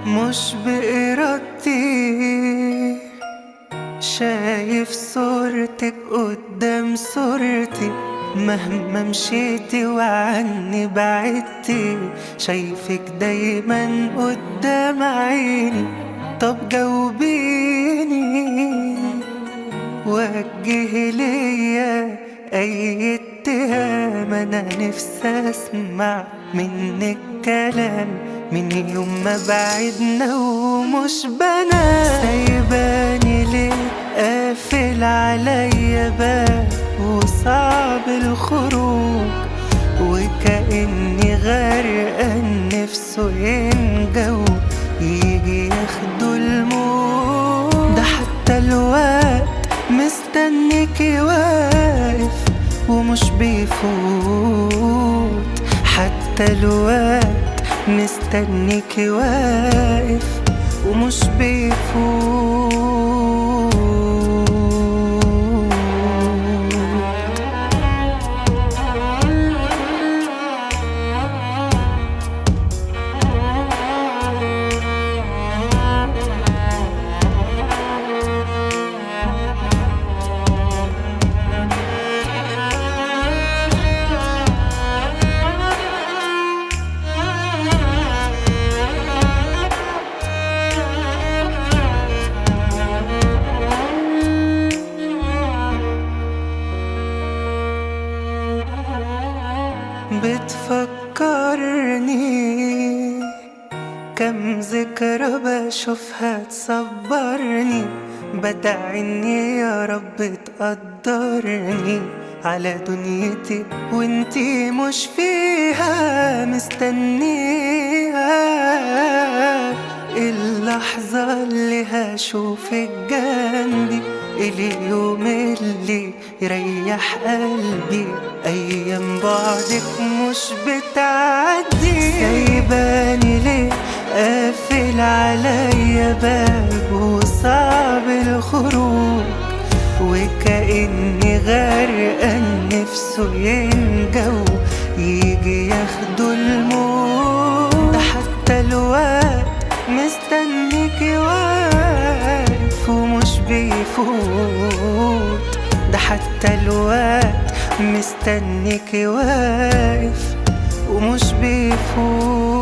مش بإرادتي شايف صورتك قدام صورتي مهما مشيتي وعني بعدتي شايفك دايما قدام عيني طب جاوبيني وجه ليا اي اتهام انا نفسي اسمع منك كلام من يوم ما بعدنا ومش بنام سايباني ليه قافل عليا باب وصعب الخروج وكأني غرقان نفسه ينجو يجي ياخدوا الموت ده حتى الوقت مستنيكي واقف ومش بيفوت حتى الوقت مستنيكي واقف ومش بيفوت بتفكرني كم ذكرى بشوفها تصبرني بدعي اني يا رب تقدرني على دنيتي وانتي مش فيها مستنيها اللحظة اللي هشوفك جنبي اليوم اللي يريح قلبي أيام بعدك مش بتعدي سايباني ليه قافل عليا باب وصعب الخروج وكأني غرقان نفسه ينجو يجي ياخدوا الموت ده حتى الوقت مستنيكي واقف ومش بيفوت ده حتى الوقت مستنيكي واقف ومش بيفوت